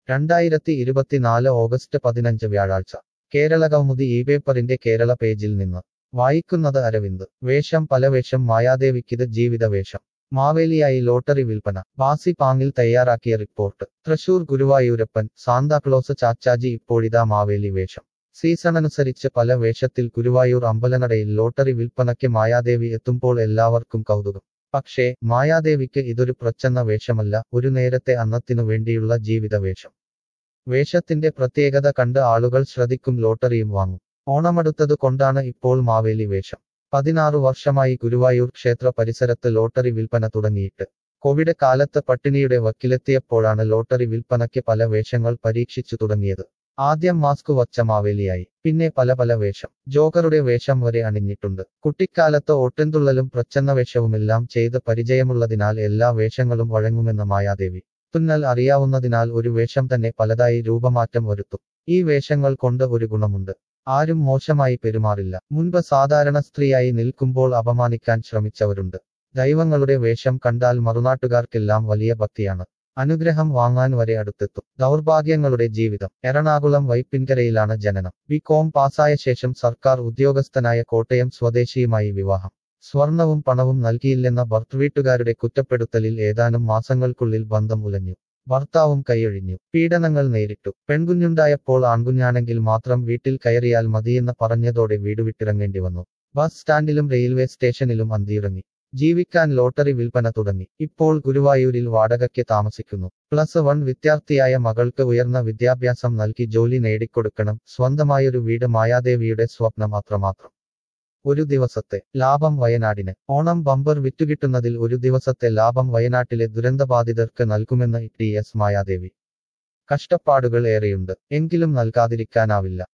രണ്ടായിരത്തി ഇരുപത്തിനാല് ഓഗസ്റ്റ് പതിനഞ്ച് വ്യാഴാഴ്ച കേരള കൗമുദി ഈ പേപ്പറിന്റെ കേരള പേജിൽ നിന്ന് വായിക്കുന്നത് അരവിന്ദ് വേഷം പല വേഷം മായാദേവിക്കിത് ജീവിത വേഷം മാവേലിയായി ലോട്ടറി വിൽപ്പന ബാസി പാങ്ങിൽ തയ്യാറാക്കിയ റിപ്പോർട്ട് തൃശൂർ ഗുരുവായൂരപ്പൻ സാന്താക്ലോസ് ചാച്ചാജി ഇപ്പോഴിതാ മാവേലി വേഷം സീസണനുസരിച്ച് പല വേഷത്തിൽ ഗുരുവായൂർ അമ്പലനടയിൽ ലോട്ടറി വിൽപ്പനയ്ക്ക് മായാദേവി എത്തുമ്പോൾ എല്ലാവർക്കും കൗതുകം പക്ഷേ മായാദേവിക്ക് ഇതൊരു പ്രച്ഛന്ന വേഷമല്ല ഒരു നേരത്തെ അന്നത്തിനു വേണ്ടിയുള്ള ജീവിത വേഷം വേഷത്തിന്റെ പ്രത്യേകത കണ്ട് ആളുകൾ ശ്രദ്ധിക്കും ലോട്ടറിയും വാങ്ങും ഓണമടുത്തത് കൊണ്ടാണ് ഇപ്പോൾ മാവേലി വേഷം പതിനാറു വർഷമായി ഗുരുവായൂർ ക്ഷേത്ര പരിസരത്ത് ലോട്ടറി വിൽപ്പന തുടങ്ങിയിട്ട് കോവിഡ് കാലത്ത് പട്ടിണിയുടെ വക്കിലെത്തിയപ്പോഴാണ് ലോട്ടറി വിൽപ്പനയ്ക്ക് പല വേഷങ്ങൾ പരീക്ഷിച്ചു തുടങ്ങിയത് ആദ്യം മാസ്ക് വച്ച മാവേലിയായി പിന്നെ പല പല വേഷം ജോക്കറുടെ വേഷം വരെ അണിഞ്ഞിട്ടുണ്ട് കുട്ടിക്കാലത്ത് ഓട്ടിൻതുള്ളലും പ്രച്ഛന്ന വേഷവുമെല്ലാം ചെയ്ത് പരിചയമുള്ളതിനാൽ എല്ലാ വേഷങ്ങളും വഴങ്ങുമെന്ന മായാദേവി തുന്നൽ അറിയാവുന്നതിനാൽ ഒരു വേഷം തന്നെ പലതായി രൂപമാറ്റം വരുത്തും ഈ വേഷങ്ങൾ കൊണ്ട് ഒരു ഗുണമുണ്ട് ആരും മോശമായി പെരുമാറില്ല മുൻപ് സാധാരണ സ്ത്രീയായി നിൽക്കുമ്പോൾ അപമാനിക്കാൻ ശ്രമിച്ചവരുണ്ട് ദൈവങ്ങളുടെ വേഷം കണ്ടാൽ മറുനാട്ടുകാർക്കെല്ലാം വലിയ ഭക്തിയാണ് അനുഗ്രഹം വാങ്ങാൻ വരെ അടുത്തെത്തും ദൗർഭാഗ്യങ്ങളുടെ ജീവിതം എറണാകുളം വൈപ്പിൻകരയിലാണ് ജനനം ബി കോം പാസായ ശേഷം സർക്കാർ ഉദ്യോഗസ്ഥനായ കോട്ടയം സ്വദേശിയുമായി വിവാഹം സ്വർണവും പണവും നൽകിയില്ലെന്ന ഭർത്തൃവീട്ടുകാരുടെ കുറ്റപ്പെടുത്തലിൽ ഏതാനും മാസങ്ങൾക്കുള്ളിൽ ബന്ധം ഉലഞ്ഞു ഭർത്താവും കൈയൊഴിഞ്ഞു പീഡനങ്ങൾ നേരിട്ടു പെൺകുഞ്ഞുണ്ടായപ്പോൾ ആൺകുഞ്ഞാണെങ്കിൽ മാത്രം വീട്ടിൽ കയറിയാൽ മതിയെന്ന് പറഞ്ഞതോടെ വീട് വിട്ടിറങ്ങേണ്ടി വന്നു ബസ് സ്റ്റാൻഡിലും റെയിൽവേ സ്റ്റേഷനിലും അന്തിയിറങ്ങി ജീവിക്കാൻ ലോട്ടറി വിൽപ്പന തുടങ്ങി ഇപ്പോൾ ഗുരുവായൂരിൽ വാടകയ്ക്ക് താമസിക്കുന്നു പ്ലസ് വൺ വിദ്യാർത്ഥിയായ മകൾക്ക് ഉയർന്ന വിദ്യാഭ്യാസം നൽകി ജോലി നേടിക്കൊടുക്കണം സ്വന്തമായൊരു വീട് മായാദേവിയുടെ സ്വപ്നം അത്രമാത്രം ഒരു ദിവസത്തെ ലാഭം വയനാടിന് ഓണം ബമ്പർ വിറ്റുകിട്ടുന്നതിൽ ഒരു ദിവസത്തെ ലാഭം വയനാട്ടിലെ ദുരന്തബാധിതർക്ക് നൽകുമെന്ന് ടി എസ് മായാദേവി കഷ്ടപ്പാടുകൾ ഏറെയുണ്ട് എങ്കിലും നൽകാതിരിക്കാനാവില്ല